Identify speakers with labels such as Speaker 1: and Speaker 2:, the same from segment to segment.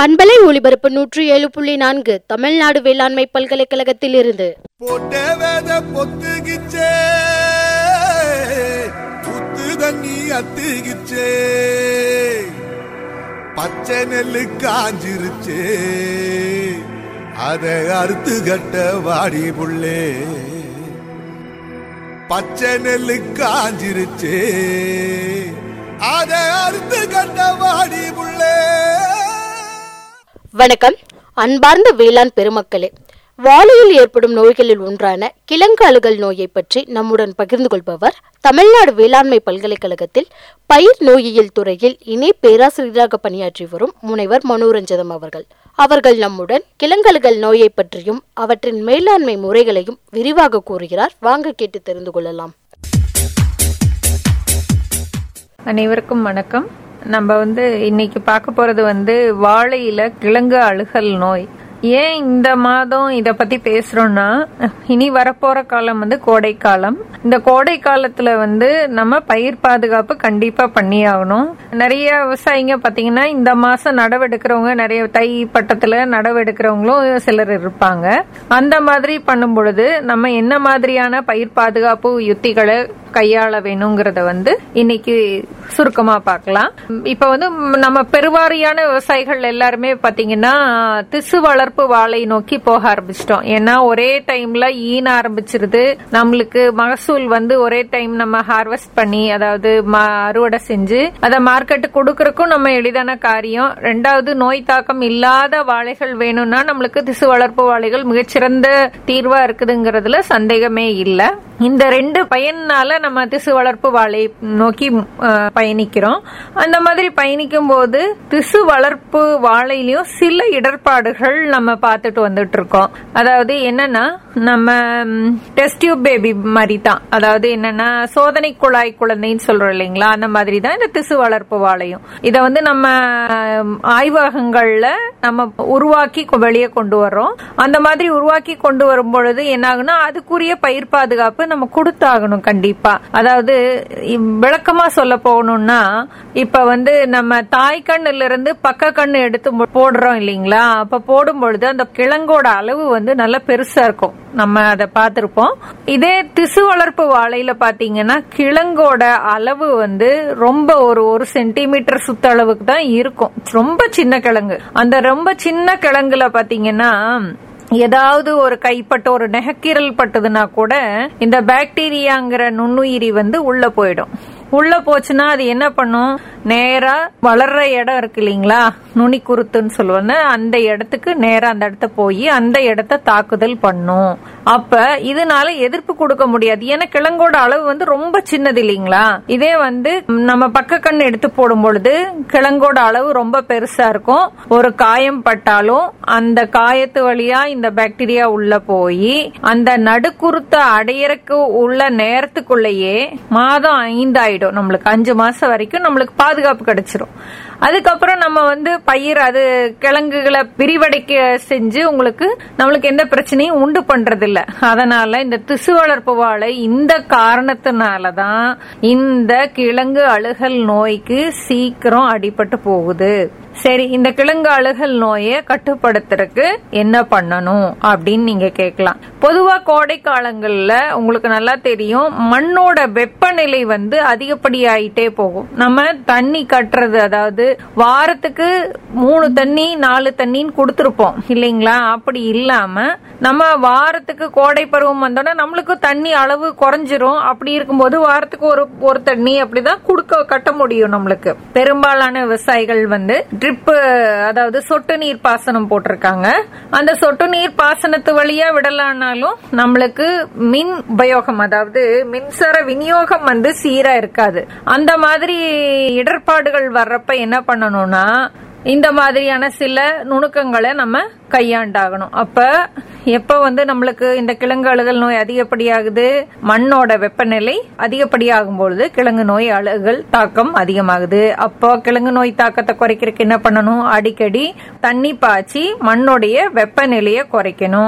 Speaker 1: பண்பலை ஒளிபரப்பு நூற்றி ஏழு புள்ளி நான்கு தமிழ்நாடு வேளாண்மை பல்கலைக்கழகத்தில் இருந்து
Speaker 2: போட்ட வேத பொத்துகிச்சே புத்து தண்ணி அத்துகிச்சே பச்சை நெல்லு காஞ்சிருச்சே அத அறுத்து கட்ட வாடி புள்ளே பச்சை நெல்லு காஞ்சிருச்சே அத அறுத்து கட்ட வாடி புள்ளே
Speaker 1: வணக்கம் அன்பார்ந்த வேளாண் பெருமக்களே வாழையில் ஏற்படும் நோய்களில் ஒன்றான கிழங்கு அழுகல் நோயை பற்றி நம்முடன் பகிர்ந்து கொள்பவர் தமிழ்நாடு வேளாண்மை பல்கலைக்கழகத்தில் பயிர் நோயியல் துறையில் இணை பேராசிரியராக பணியாற்றி வரும் முனைவர் மனோரஞ்சதம் அவர்கள் அவர்கள் நம்முடன் கிழங்கழுகல் நோயை பற்றியும் அவற்றின் மேலாண்மை முறைகளையும் விரிவாக கூறுகிறார் வாங்க கேட்டு தெரிந்து கொள்ளலாம்
Speaker 3: அனைவருக்கும் வணக்கம் நம்ம வந்து இன்னைக்கு பார்க்க போறது வந்து வாழையில கிழங்கு அழுகல் நோய் ஏன் இந்த மாதம் இத பத்தி பேசுறோம்னா இனி வரப்போற காலம் வந்து கோடை காலம் இந்த கோடை காலத்துல வந்து நம்ம பயிர் பாதுகாப்பு கண்டிப்பா பண்ணி ஆகணும் நிறைய விவசாயிங்க பாத்தீங்கன்னா இந்த மாசம் நடவெடுக்கிறவங்க நிறைய தை பட்டத்துல நடவெடுக்கிறவங்களும் சிலர் இருப்பாங்க அந்த மாதிரி பண்ணும் பொழுது நம்ம என்ன மாதிரியான பயிர் பாதுகாப்பு யுத்திகளை கையாள வேணுங்கிறத வந்து இன்னைக்கு சுருக்கமா பார்க்கலாம் இப்ப வந்து நம்ம பெருவாரியான விவசாயிகள் எல்லாருமே பாத்தீங்கன்னா திசு வளர்ப்பு வாழை நோக்கி போக ஆரம்பிச்சிட்டோம் ஏன்னா ஒரே டைம்ல ஈன ஆரம்பிச்சிருது நம்மளுக்கு மகசூல் வந்து ஒரே டைம் நம்ம ஹார்வெஸ்ட் பண்ணி அதாவது ம- அறுவடை செஞ்சு அதை மார்க்கெட்டு கொடுக்கறதுக்கும் நம்ம எளிதான காரியம் ரெண்டாவது நோய் தாக்கம் இல்லாத வாழைகள் வேணும்னா நம்மளுக்கு திசு வளர்ப்பு வாழைகள் மிகச்சிறந்த தீர்வா இருக்குதுங்கிறதுல சந்தேகமே இல்ல இந்த ரெண்டு பயனால நம்ம திசு வளர்ப்பு வாழை நோக்கி அஹ், பயணிக்கிறோம் அந்த மாதிரி பயணிக்கும் போது திசு வளர்ப்பு வாழையிலயும் சில இடர்பாடுகள் நம்ம பார்த்துட்டு வந்துட்டு இருக்கோம் அதாவது என்னன்னா நம்ம டெஸ்ட் டியூப் பேபி மாதிரி தான் அதாவது என்னன்னா சோதனை குழாய் குழந்தைன்னு சொல்றோம் இல்லைங்களா அந்த மாதிரி தான் இந்த திசு வளர்ப்பு வாழையும் இத வந்து நம்ம அஹ், ஆய்வகங்கள்ல நம்ம உருவாக்கி கொ- வெளியே கொண்டு வர்றோம் அந்த மாதிரி உருவாக்கி கொண்டு வரும் பொழுது என்ன ஆகும்னா அதுக்குரிய பயிர் பாதுகாப்பு நம்ம கொடுத்தாகணும் கண்டிப்பா அதாவது இ- விளக்கமா சொல்ல போகணும்னா இப்ப வந்து நம்ம தாய் கண்ணுல இருந்து பக்க கண்ணு எடுத்து மு- போடுறோம் இல்லைங்களா அப்ப போடும் பொழுது அந்த கிழங்கோட அளவு வந்து நல்லா பெருசா இருக்கும் நம்ம அதை பார்த்திருப்போம் இதே திசு வளர்ப்பு வாழையில பாத்தீங்கன்னா கிழங்கோட அளவு வந்து ரொம்ப ஒரு ஒரு சென்டிமீட்டர் சுத்தளவுக்கு தான் இருக்கும் ரொம்ப சின்ன கிழங்கு அந்த ரொம்ப சின்ன கிழங்குல பாத்தீங்கன்னா ஏதாவது ஒரு கைப்பட்ட ஒரு நெகக்கீரல் பட்டதுன்னா கூட இந்த பாக்டீரியாங்கிற நுண்ணுயிரி வந்து உள்ள போயிடும் உள்ள போச்சுன்னா அது என்ன பண்ணும் நேரா வளர்ற இடம் இருக்கு இல்லைங்களா நுனி குருத்துன்னு சொல்லுவாங்க அந்த இடத்துக்கு நேரா அந்த இடத்த போய் அந்த இடத்த தாக்குதல் பண்ணும் அப்ப இதனால எதிர்ப்பு கொடுக்க முடியாது ஏன்னா கிழங்கோட அளவு வந்து ரொம்ப சின்னது இல்லைங்களா இதே வந்து நம்ம பக்க கண் எடுத்து போடும் பொழுது கிழங்கோட அளவு ரொம்ப பெருசா இருக்கும் ஒரு காயம் பட்டாலும் அந்த காயத்து வழியா இந்த பாக்டீரியா உள்ள போய் அந்த நடுக்குருத்த அடையறக்கு உள்ள நேரத்துக்குள்ளேயே மாதம் ஐந்தாயிடும் நம்மளுக்கு அஞ்சு மாசம் வரைக்கும் நம்மளுக்கு பாதுகாப்பு கிடைச்சிரும் அதுக்கப்புறம் நம்ம வந்து பயிர் அது கிழங்குகளை விரிவடைக்க செஞ்சு உங்களுக்கு நம்மளுக்கு எந்த பிரச்சனையும் உண்டு பண்றது இல்ல அதனால இந்த திசு வளர்ப்பு வாழை இந்த காரணத்தினாலதான் இந்த கிழங்கு அழுகல் நோய்க்கு சீக்கிரம் அடிபட்டு போகுது சரி இந்த கிழங்கு அழுகல் நோயை கட்டுப்படுத்துறதுக்கு என்ன பண்ணணும் அப்படின்னு நீங்க கேட்கலாம் பொதுவா கோடை காலங்கள்ல உங்களுக்கு நல்லா தெரியும் மண்ணோட வெப்பநிலை வந்து அதிகப்படியாயிட்டே போகும் நம்ம தண்ணி கட்டுறது அதாவது வாரத்துக்கு மூணு தண்ணி நாலு தண்ணின்னு கொடுத்துருப்போம் இல்லைங்களா அப்படி இல்லாம நம்ம வாரத்துக்கு கோடை பருவம் வந்தோன்னா நம்மளுக்கு தண்ணி அளவு குறைஞ்சிரும் அப்படி இருக்கும்போது வாரத்துக்கு ஒரு ஒரு தண்ணி அப்படிதான் கொடுக்க கட்ட முடியும் நம்மளுக்கு பெரும்பாலான விவசாயிகள் வந்து ட்ரிப் அதாவது சொட்டு நீர் பாசனம் போட்டிருக்காங்க அந்த சொட்டு நீர் பாசனத்து வழியா விடலானாலும் நம்மளுக்கு மின் உபயோகம் அதாவது மின்சார விநியோகம் வந்து சீரா இருக்காது அந்த மாதிரி இடர்பாடுகள் வர்றப்ப என்ன பண்ணணும்னா இந்த மாதிரியான சில நுணுக்கங்களை நம்ம கையாண்டாகணும் அப்ப எப்ப வந்து நம்மளுக்கு இந்த கிழங்கு அழுகல் நோய் அதிகப்படியாகுது மண்ணோட வெப்பநிலை அதிகப்படியாகும் பொழுது கிழங்கு நோய் அழுகல் தாக்கம் அதிகமாகுது அப்போ கிழங்கு நோய் தாக்கத்தை குறைக்கிறதுக்கு என்ன பண்ணணும் அடிக்கடி தண்ணி பாய்ச்சி மண்ணுடைய வெப்பநிலையை குறைக்கணும்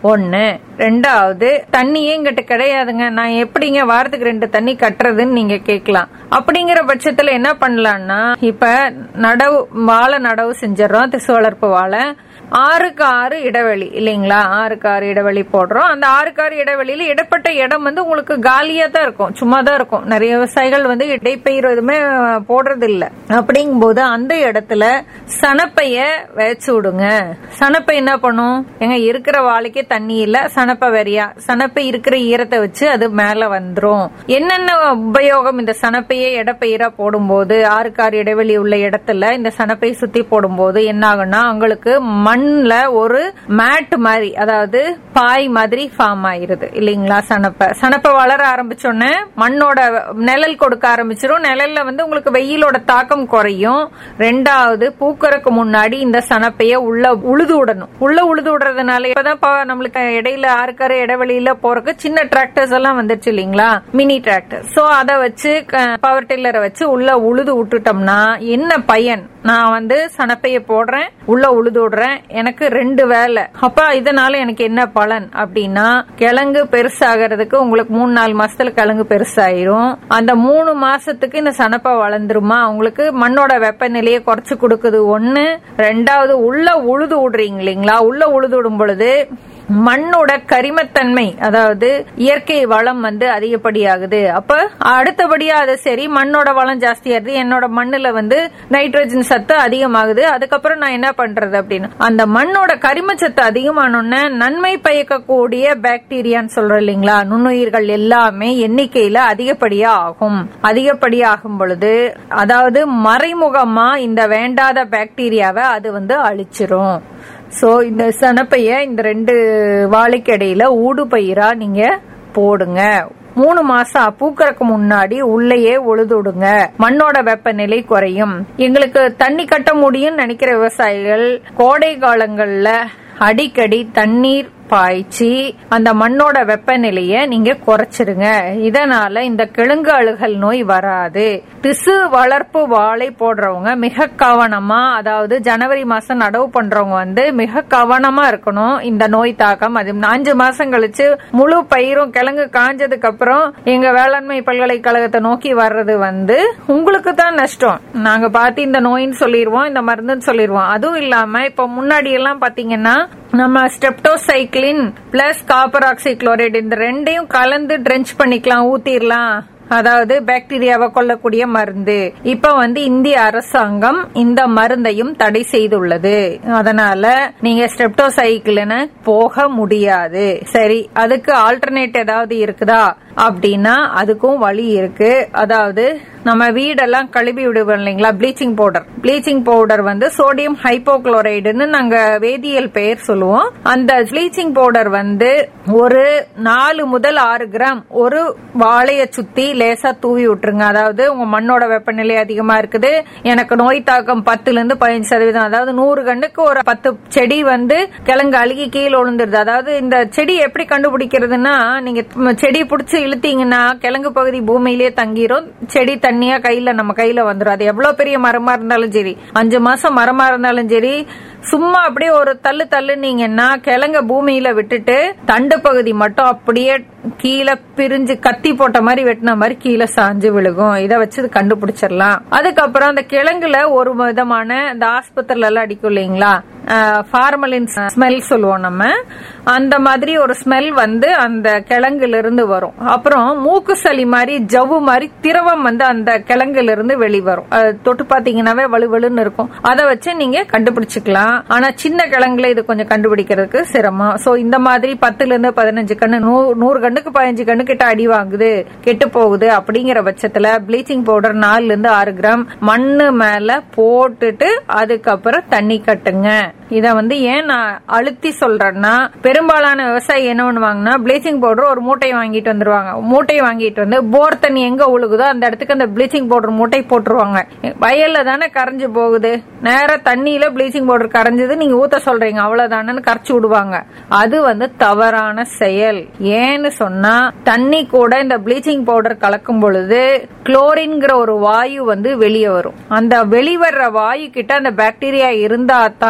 Speaker 3: ஒண்ணு ரெண்டாவது தண்ணியே இங்கிட்ட கிடையாதுங்க நான் எப்படிங்க வாரத்துக்கு ரெண்டு தண்ணி கட்டுறதுன்னு நீங்க கேட்கலாம் அப்படிங்கிற பட்சத்துல என்ன பண்ணலாம்னா இப்ப நடவு வாழை நடவு செஞ்சிடறோம் திசு வளர்ப்பு வாழை ஆறுக்கு ஆறு இடைவெளி இல்லைங்களா ஆறுக்கு ஆறு இடைவெளி போடுறோம் அந்த ஆறுக்கு ஆறு இடைவெளியில இடப்பட்ட இடம் வந்து உங்களுக்கு காலியா தான் இருக்கும் சும்மா தான் இருக்கும் நிறைய விவசாயிகள் வந்து இடைப்பயிர் எதுவுமே போடுறது இல்ல அப்படிங்கும் போது அந்த இடத்துல சனப்பைய வச்சு விடுங்க சனப்பை என்ன பண்ணும் எங்க இருக்கிற வாழைக்கே தண்ணி இல்ல சனப்பை வெறியா சனப்பை இருக்கிற ஈரத்தை வச்சு அது மேல வந்துரும் என்னென்ன உபயோகம் இந்த சனப்பையை இடப்பயிரா போடும்போது ஆறுக்கு ஆறு இடைவெளி உள்ள இடத்துல இந்த சனப்பை சுத்தி போடும்போது என்ன ஆகும்னா உங்களுக்கு மண்ல ஒரு மேட் மாதிரி அதாவது பாய் மாதிரி ஃபார்ம் ஆயிருது இல்லைங்களா சனப்பை சனப்பை வளர ஆரம்பிச்சோடனே மண்ணோட நிழல் கொடுக்க ஆரம்பிச்சிரும் நிழல்ல வந்து உங்களுக்கு வெயிலோட தாக்கம் குறையும் ரெண்டாவது பூக்கறக்கு முன்னாடி இந்த சனப்பைய உள்ள உழுது விடணும் உள்ள உழுது விடுறதுனால இப்பதான் ப- நம்மளுக்கு இடையில ஆறுக்காரு இடைவெளியில போறதுக்கு சின்ன டிராக்டர்ஸ் எல்லாம் வந்துருச்சு இல்லைங்களா மினி டிராக்டர் சோ அதை வச்சு பவர் டில்லரை வச்சு உள்ள உழுது விட்டுட்டோம்னா என்ன பயன் நான் வந்து சனப்பைய போடுறேன் உள்ள உழுது விடுறேன் எனக்கு ரெண்டு வேலை அப்ப இதனால எனக்கு என்ன பலன் அப்படின்னா கிழங்கு பெருசாகிறதுக்கு உங்களுக்கு மூணு நாலு மாசத்துல கிழங்கு பெருசாயிரும் அந்த மூணு மாசத்துக்கு இந்த சனப்பை வளர்ந்துருமா உங்களுக்கு மண்ணோட வெப்பநிலையை குறைச்சு கொடுக்குது ஒண்ணு ரெண்டாவது உள்ள உழுது விடுறீங்க இல்லைங்களா உள்ள உழுது விடும் பொழுது மண்ணோட கரிமத்தன்மை அதாவது இயற்கை வளம் வந்து அதிகப்படியாகுது அப்ப அடுத்தபடியா அது சரி மண்ணோட வளம் ஜாஸ்தியாகுது என்னோட மண்ணுல வந்து நைட்ரஜன் சத்து அதிகமாகுது அதுக்கப்புறம் நான் என்ன பண்றது அப்படின்னு அந்த மண்ணோட கரிம சத்து அதிகமானோன்னு நன்மை பயக்கக்கூடிய பாக்டீரியான்னு சொல்றோம் இல்லைங்களா நுண்ணுயிர்கள் எல்லாமே எண்ணிக்கையில அதிகப்படியா ஆகும் அதிகப்படியா ஆகும் பொழுது அதாவது மறைமுகமா இந்த வேண்டாத பாக்டீரியாவை அது வந்து அழிச்சிரும் சோ இந்த சனப்பைய இந்த ரெண்டு வாழைக்கு இடையில ஊடு பயிரா நீங்க போடுங்க மூணு மாசம் பூக்கறக்கு முன்னாடி உள்ளேயே உழுதுடுங்க மண்ணோட வெப்பநிலை குறையும் எங்களுக்கு தண்ணி கட்ட முடியும்னு நினைக்கிற விவசாயிகள் கோடை காலங்கள்ல அடிக்கடி தண்ணீர் பாய்ச்சி அந்த மண்ணோட வெப்பநிலைய நீங்க குறைச்சிருங்க இதனால இந்த கிழங்கு அழுகல் நோய் வராது திசு வளர்ப்பு வாழை போடுறவங்க மிக கவனமா அதாவது ஜனவரி மாசம் நடவு பண்றவங்க வந்து மிக கவனமா இருக்கணும் இந்த நோய் தாக்கம் அது அஞ்சு மாசம் கழிச்சு முழு பயிரும் கிழங்கு காஞ்சதுக்கு அப்புறம் எங்க வேளாண்மை பல்கலைக்கழகத்தை நோக்கி வர்றது வந்து உங்களுக்கு தான் நஷ்டம் நாங்க பார்த்து இந்த நோயின்னு சொல்லிடுவோம் இந்த மருந்துன்னு சொல்லிடுவோம் அதுவும் இல்லாம இப்ப முன்னாடி எல்லாம் பாத்தீங்கன்னா நம்ம ஸ்டெப்டோசைக்ளின் பிளஸ் காப்பர் ஆக்சிக்ளோரைடு இந்த ரெண்டையும் கலந்து ட்ரென்ச் பண்ணிக்கலாம் ஊத்திரலாம் அதாவது பாக்டீரியாவை கொல்லக்கூடிய மருந்து இப்ப வந்து இந்திய அரசாங்கம் இந்த மருந்தையும் தடை செய்துள்ளது அதனால நீங்க ஸ்டெப்டோசைக்கிள்னு போக முடியாது சரி அதுக்கு ஆல்டர்னேட் ஏதாவது இருக்குதா அப்படின்னா அதுக்கும் வழி இருக்கு அதாவது நம்ம வீடெல்லாம் கழுவி விடுவோம் இல்லைங்களா ப்ளீச்சிங் பவுடர் ப்ளீச்சிங் பவுடர் வந்து சோடியம் ஹைப்போக்ளோரைடுன்னு நாங்க வேதியியல் பெயர் சொல்லுவோம் அந்த ப்ளீச்சிங் பவுடர் வந்து ஒரு நாலு முதல் ஆறு கிராம் ஒரு வாழைய சுத்தி லேசா தூவி விட்டுருங்க அதாவது உங்க மண்ணோட வெப்பநிலை அதிகமா இருக்குது எனக்கு நோய் தாக்கம் பத்துல இருந்து பதினஞ்சு சதவீதம் அதாவது நூறு கண்டுக்கு ஒரு பத்து செடி வந்து கிழங்கு அழுகி கீழே விழுந்துருது அதாவது இந்த செடி எப்படி கண்டுபிடிக்கிறதுனா நீங்க செடி பிடிச்சி இழுத்தீங்கன்னா கிழங்கு பகுதி பூமியிலேயே தங்கிரும் செடி தண்ணியா கையில நம்ம கையில வந்துரும் அது எவ்வளவு பெரிய மரமா இருந்தாலும் சரி அஞ்சு மாசம் மரமா இருந்தாலும் சரி சும்மா அப்படியே ஒரு தள்ளு தள்ளுனீங்கன்னா கிழங்க பூமியில விட்டுட்டு தண்டு பகுதி மட்டும் அப்படியே கீழே பிரிஞ்சு கத்தி போட்ட மாதிரி வெட்டின மாதிரி கீழே சாஞ்சு விழுகும் இதை வச்சு கண்டுபிடிச்சிடலாம் அதுக்கப்புறம் அந்த கிழங்குல ஒரு விதமான இந்த ஆஸ்பத்திரில எல்லாம் அடிக்கும் இல்லைங்களா ஃபார்மலின் ஸ்மெல் சொல்லுவோம் நம்ம அந்த மாதிரி ஒரு ஸ்மெல் வந்து அந்த கிழங்குல இருந்து வரும் அப்புறம் மூக்கு சளி மாதிரி ஜவ்வு மாதிரி திரவம் வந்து அந்த கிழங்குல இருந்து வெளிவரும் அது தொட்டு பாத்தீங்கன்னாவே வலுவலுன்னு இருக்கும் அதை வச்சு நீங்க கண்டுபிடிச்சுக்கலாம் ஆனா சின்ன கிழங்குல இது கொஞ்சம் கண்டுபிடிக்கிறதுக்கு சிரமம் சோ இந்த மாதிரி பத்துல இருந்து பதினஞ்சு கண்ணு நூ- நூறு கண்ணுக்கு பதினஞ்சு கண்ணு கிட்ட அடி வாங்குது கெட்டு போகுது அப்படிங்கிற பட்சத்துல ப்ளீச்சிங் பவுடர் நாலுல இருந்து ஆறு கிராம் மண்ணு மேல போட்டுட்டு அதுக்கப்புறம் தண்ணி கட்டுங்க இத வந்து ஏன் நான் அழுத்தி சொல்றேன்னா பெரும்பாலான விவசாயி என்ன பண்ணுவாங்கன்னா ப்ளீச்சிங் பவுடர் ஒரு மூட்டையை வாங்கிட்டு வந்துருவாங்க மூட்டையை வாங்கிட்டு வந்து போர் தண்ணி எங்க ஒழுகுதோ அந்த இடத்துக்கு அந்த ப்ளீச்சிங் பவுடர் மூட்டை போட்டுருவாங்க வயல்ல தானே கரைஞ்சு போகுது நேரா தண்ணியில ப்ளீச்சிங் பவுடர் கரைஞ்சது நீங்க ஊத்த சொல்றீங்க அவ்வளவுதானு கரைச்சு விடுவாங்க அது வந்து தவறான செயல் ஏன்னு சொன்னா தண்ணி கூட இந்த ப்ளீச்சிங் பவுடர் கலக்கும் பொழுது குளோரின்ங்கிற ஒரு வாயு வந்து வெளியே வரும் அந்த வெளிவர்ற வாயு கிட்ட அந்த பாக்டீரியா இருந்தா தான்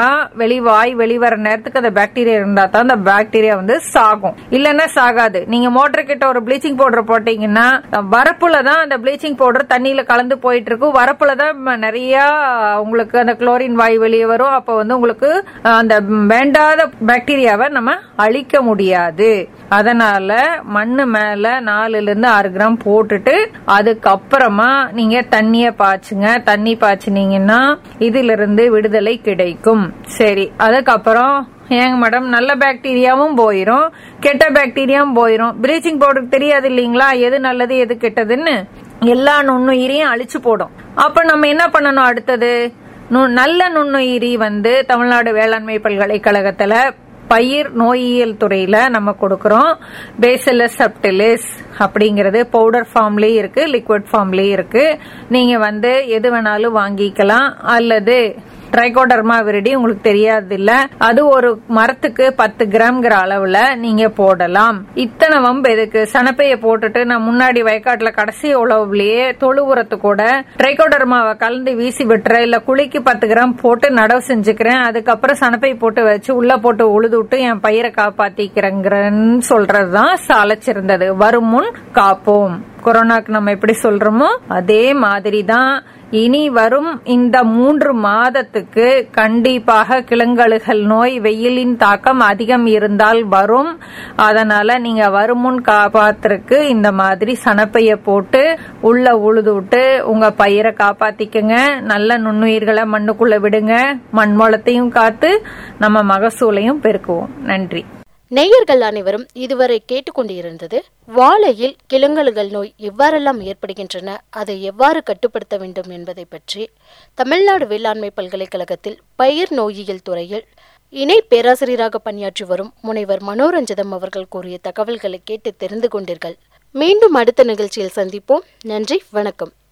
Speaker 3: வெளிவாய் வெளிவர நேரத்துக்கு அந்த பாக்டீரியா இருந்தா தான் அந்த பாக்டீரியா வந்து சாகும் இல்லன்னா சாகாது நீங்க மோட்டர் கிட்ட ஒரு ப்ளீச்சிங் பவுடர் போட்டீங்கன்னா வரப்புல தான் அந்த ப்ளீச்சிங் பவுடர் தண்ணியில கலந்து போயிட்டு இருக்கும் வரப்புல தான் ம- நிறைய உங்களுக்கு அந்த குளோரின் வாயு வெளியே வரும் அப்ப வந்து உங்களுக்கு அஹ், அந்த வேண்டாத பாக்டீரியாவை நம்ம அழிக்க முடியாது அதனால மண்ணு மேல நாலுல இருந்து ஆறு கிராம் போட்டுட்டு அதுக்கப்புறமா நீங்க தண்ணிய பாய்ச்சுங்க தண்ணி பாய்ச்சினீங்கன்னா இதுல இருந்து விடுதலை கிடைக்கும் சரி அதுக்கப்புறம் ஏங்க மேடம் நல்ல பாக்டீரியாவும் போயிரும் கெட்ட பாக்டீரியாவும் போயிரும் ப்ளீச்சிங் பவுடருக்கு தெரியாது இல்லீங்களா எது நல்லது எது கெட்டதுன்னு எல்லா நுண்ணுயிரையும் அழிச்சு போடும் அப்ப நம்ம என்ன பண்ணணும் அடுத்தது நு- நல்ல நுண்ணுயிரி வந்து தமிழ்நாடு வேளாண்மை பல்கலைக்கழகத்துல பயிர் நோயியல் துறையில நம்ம கொடுக்கறோம் பேசிலஸ் சப்டிலிஸ் அப்படிங்கிறது பவுடர் ஃபார்ம்லயும் இருக்கு லிக்விட் ஃபார்ம்லயும் இருக்கு நீங்க வந்து எது வேணாலும் வாங்கிக்கலாம் அல்லது ட்ரைகோடர்மா விரிடி உங்களுக்கு தெரியாது இல்ல அது ஒரு மரத்துக்கு பத்து கிராம்ங்கிற அளவுல நீங்க போடலாம் இத்தனை வம்பு எதுக்கு சனப்பைய போட்டுட்டு நான் முன்னாடி வயக்காட்டுல கடைசி உழவுலயே தொழு உரத்து கூட ட்ரைகோடர்மாவை கலந்து வீசி விட்டுறேன் இல்ல குழிக்கு பத்து கிராம் போட்டு நடவு செஞ்சுக்கிறேன் அதுக்கப்புறம் சனப்பை போட்டு வச்சு உள்ள போட்டு உழுது விட்டு என் பயிரை காப்பாத்திக்கிறேங்கிறன்னு சொல்றதுதான் சாலச்சிருந்தது வரும் முன் காப்போம் கொரோனாக்கு நம்ம எப்படி சொல்றோமோ அதே மாதிரி தான் இனி வரும் இந்த மூன்று மாதத்துக்கு கண்டிப்பாக கிளங்கழுகல் நோய் வெயிலின் தாக்கம் அதிகம் இருந்தால் வரும் அதனால நீங்க வருமுன் காப்பாத்துறதுக்கு இந்த மாதிரி சனப்பைய போட்டு உள்ள உழுது விட்டு உங்க பயிரை காப்பாத்திக்கங்க நல்ல நுண்ணுயிர்களை மண்ணுக்குள்ள விடுங்க மண் வளத்தையும் காத்து நம்ம மகசூலையும் பெருக்குவோம் நன்றி
Speaker 1: நேயர்கள் அனைவரும் இதுவரை கேட்டுக்கொண்டிருந்தது வாழையில் கிளங்கலுகள் நோய் எவ்வாறெல்லாம் ஏற்படுகின்றன அதை எவ்வாறு கட்டுப்படுத்த வேண்டும் என்பதை பற்றி தமிழ்நாடு வேளாண்மை பல்கலைக்கழகத்தில் பயிர் நோயியல் துறையில் இணை பேராசிரியராக பணியாற்றி வரும் முனைவர் மனோரஞ்சிதம் அவர்கள் கூறிய தகவல்களை கேட்டு தெரிந்து கொண்டீர்கள் மீண்டும் அடுத்த நிகழ்ச்சியில் சந்திப்போம் நன்றி வணக்கம்